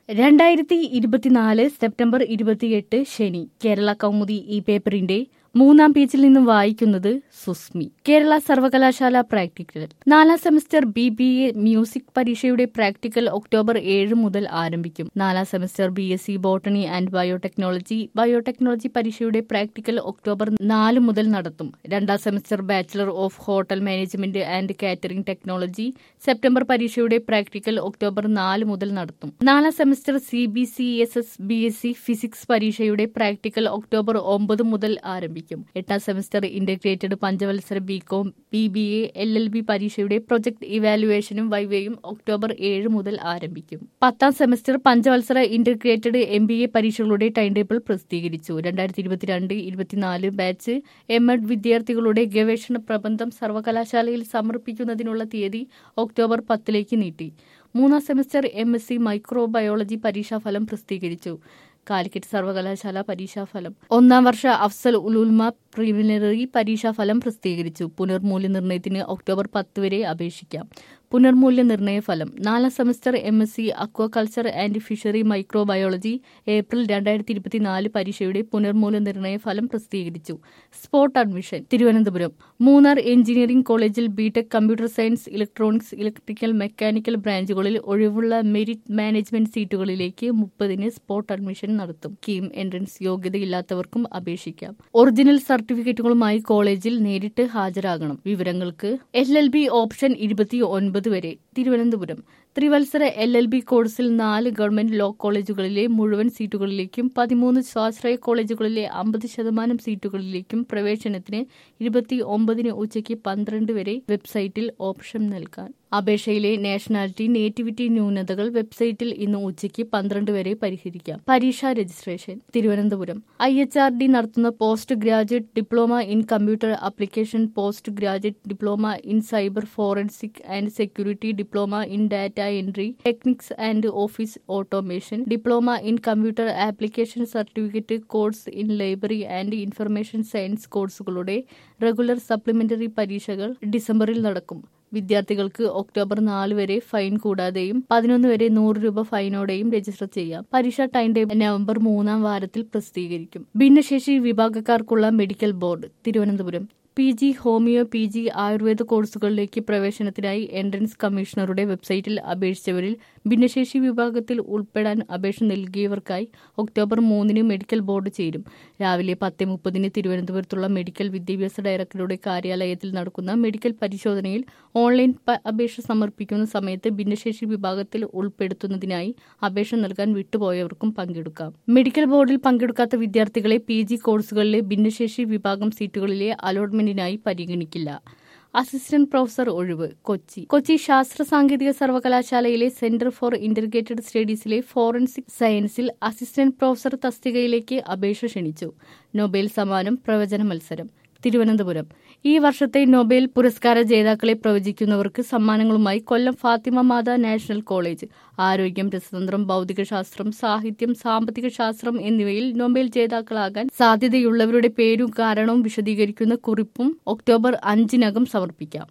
രണ്ടായിരത്തി ഇരുപത്തിനാല് സെപ്റ്റംബർ ഇരുപത്തിയെട്ട് ശനി കേരള കൗമുദി ഈ പേപ്പറിന്റെ മൂന്നാം പേജിൽ നിന്നും വായിക്കുന്നത് സുസ്മി കേരള സർവകലാശാല പ്രാക്ടിക്കൽ നാലാം semester B B A music പരീക്ഷയുടെ പ്രാക്ടിക്കൽ ഒക്ടോബർ ഏഴ് മുതൽ ആരംഭിക്കും നാലാം semester B S C botany and biotechnology biotechnology പരീക്ഷയുടെ പ്രാക്ടിക്കൽ ഒക്ടോബർ നാല് മുതൽ നടത്തും രണ്ടാം semester bachelor of hotel management and catering technology September പരീക്ഷയുടെ പ്രാക്ടിക്കൽ ഒക്ടോബർ നാല് മുതൽ നടത്തും നാലാം semester C B C S S B S C physics പരീക്ഷയുടെ പ്രാക്ടിക്കൽ ഒക്ടോബർ ഒമ്പത് മുതൽ ആരംഭിക്കും എട്ടാം സെമസ്റ്റർ ഇന്റഗ്രേറ്റഡ് പഞ്ചവത്സര B Com B B A L L B പരീക്ഷയുടെ പ്രൊജക്ട് ഇവാലുവേഷനും വൈവയും ഒക്ടോബർ ഏഴ് മുതൽ ആരംഭിക്കും പത്താം സെമസ്റ്റർ പഞ്ചവത്സര ഇന്റഗ്രേറ്റഡ് എം ബി എ പരീക്ഷകളുടെ ടൈം ടേബിൾ പ്രസിദ്ധീകരിച്ചു രണ്ടായിരത്തി ഇരുപത്തിരണ്ട് ഇരുപത്തിനാല് ബാച്ച് എം എഡ് വിദ്യാർത്ഥികളുടെ ഗവേഷണ പ്രബന്ധം സർവകലാശാലയിൽ സമർപ്പിക്കുന്നതിനുള്ള തീയതി ഒക്ടോബർ പത്തിലേക്ക് നീട്ടി മൂന്നാം semester M S C microbiology പരീക്ഷാഫലം പ്രസിദ്ധീകരിച്ചു കാലിക്കറ്റ് സർവകലാശാല പരീക്ഷാഫലം ഒന്നാം വർഷ അഫ്സൽ ഉലുൽമ പ്രിലിമിനറി പരീക്ഷാഫലം പ്രസിദ്ധീകരിച്ചു പുനർമൂല്യനിർണ്ണയത്തിന് ഒക്ടോബർ പത്ത് വരെ അപേക്ഷിക്കാം പുനർമൂല്യനിർണ്ണയ ഫലം നാലാം semester M S C aquaculture and fishery microbiology April രണ്ടായിരത്തി ഇരുപത്തിനാല് പരീക്ഷയുടെ പുനർമൂല്യനിർണ്ണയ ഫലം പ്രസിദ്ധീകരിച്ചു spot admission Thiruvananthapuram Munnar engineering കോളേജിൽ B Tech computer science electronics electrical mechanical ബ്രാഞ്ചുകളിൽ ഒഴിവുള്ള മെരിറ്റ് മാനേജ്മെന്റ് സീറ്റുകളിലേക്ക് മുപ്പതിന് സ്പോട്ട് അഡ്മിഷൻ നടത്തും കീം എൻട്രൻസ് യോഗ്യതയില്ലാത്തവർക്കും അപേക്ഷിക്കാം ഒറിജിനൽ സർട്ടിഫിക്കറ്റുകളുമായി കോളേജിൽ നേരിട്ട് ഹാജരാകണം വിവരങ്ങൾക്ക് എൽ എൽ ബി ഓപ്ഷൻ ഇരുപത്തി ഒൻപത് വരെ തിരുവനന്തപുരം ത്രിവത്സര എൽ എൽ ബി കോഴ്സിൽ നാല് ഗവൺമെന്റ് ലോ കോളേജുകളിലെ മുഴുവൻ സീറ്റുകളിലേക്കും പതിമൂന്ന് സ്വാശ്രയ കോളേജുകളിലെ അമ്പത് ശതമാനം സീറ്റുകളിലേക്കും പ്രവേശനത്തിന് ഇരുപത്തി ഒമ്പതിന് ഉച്ചയ്ക്ക് പന്ത്രണ്ട് വരെ വെബ്സൈറ്റിൽ ഓപ്ഷൻ നൽകാൻ അപേക്ഷയിലെ നാഷണാലിറ്റി നേറ്റിവിറ്റി ന്യൂനതകൾ വെബ്സൈറ്റിൽ ഇന്ന് ഉച്ചയ്ക്ക് പന്ത്രണ്ട് വരെ പരിഹരിക്കാം പരീക്ഷാ registration Thiruvananthapuram I H R D നടത്തുന്ന post graduate diploma in computer application post graduate diploma in cyber forensic and security diploma in data entry techniques and office automation diploma in computer application certificate course in library and information science കോഴ്സുകളുടെ regular supplementary പരീക്ഷകൾ ഡിസംബറിൽ നടക്കും വിദ്യാർത്ഥികൾക്ക് October നാല് വരെ fine കൂടാതെയും പതിനൊന്ന് വരെ നൂറ് രൂപ ഫൈനോടെയും രജിസ്റ്റർ ചെയ്യാം പരീക്ഷ ടൈം ടേബിൾ നവംബർ മൂന്നാം വാരത്തിൽ പ്രസിദ്ധീകരിക്കും ഭിന്നശേഷി വിഭാഗക്കാർക്കുള്ള medical board Thiruvananthapuram P G homoeo P G Ayurveda കോഴ്സുകളിലേക്ക് പ്രവേശനത്തിനായി എൻട്രൻസ് കമ്മീഷണറുടെ വെബ്സൈറ്റിൽ അപേക്ഷിച്ചവരിൽ ഭിന്നശേഷി വിഭാഗത്തിൽ ഉൾപ്പെടാൻ അപേക്ഷ നൽകിയവർക്കായി ഒക്ടോബർ മൂന്നിന് മെഡിക്കൽ ബോർഡ് ചേരും രാവിലെ പത്ത് മുപ്പതിന് തിരുവനന്തപുരത്തുള്ള മെഡിക്കൽ വിദ്യാഭ്യാസ ഡയറക്ടറുടെ കാര്യാലയത്തിൽ നടക്കുന്ന മെഡിക്കൽ പരിശോധനയിൽ ഓൺലൈൻ അപേക്ഷ സമർപ്പിക്കുന്ന സമയത്ത് ഭിന്നശേഷി വിഭാഗത്തിൽ ഉൾപ്പെടുത്തുന്നതിനായി അപേക്ഷ നൽകാൻ വിട്ടുപോയവർക്കും പങ്കെടുക്കാം മെഡിക്കൽ ബോർഡിൽ പങ്കെടുക്കാത്ത വിദ്യാർത്ഥികളെ പി ജി കോഴ്സുകളിലെ ഭിന്നശേഷി വിഭാഗം സീറ്റുകളിലെ അലോട്ട്മെന്റിനായി പരിഗണിക്കില്ല അസിസ്റ്റന്റ് പ്രൊഫസർ ഒഴിവ് കൊച്ചി കൊച്ചി ശാസ്ത്ര സാങ്കേതിക സർവകലാശാലയിലെ സെന്റർ ഫോർ ഇന്റർഗ്രേറ്റഡ് സ്റ്റഡീസിലെ ഫോറൻസിക് സയൻസിൽ അസിസ്റ്റന്റ് പ്രൊഫസർ തസ്തികയിലേക്ക് അപേക്ഷ ക്ഷണിച്ചു നൊബേൽ സമ്മാനം പ്രവചന മത്സരം തിരുവനന്തപുരം ഈ വർഷത്തെ നൊബേൽ പുരസ്കാര ജേതാക്കളെ പ്രവചിക്കുന്നവർക്ക് സമ്മാനങ്ങളുമായി കൊല്ലം ഫാത്തിമ മാത നാഷണൽ കോളേജ് ആരോഗ്യം രസതന്ത്രം ഭൗതികശാസ്ത്രം സാഹിത്യം സാമ്പത്തിക ശാസ്ത്രം എന്നിവയിൽ നൊബേൽ ജേതാക്കളാകാൻ സാധ്യതയുള്ളവരുടെ പേരും കാരണവും വിശദീകരിക്കുന്ന കുറിപ്പും ഒക്ടോബർ അഞ്ചിനകം സമർപ്പിക്കാം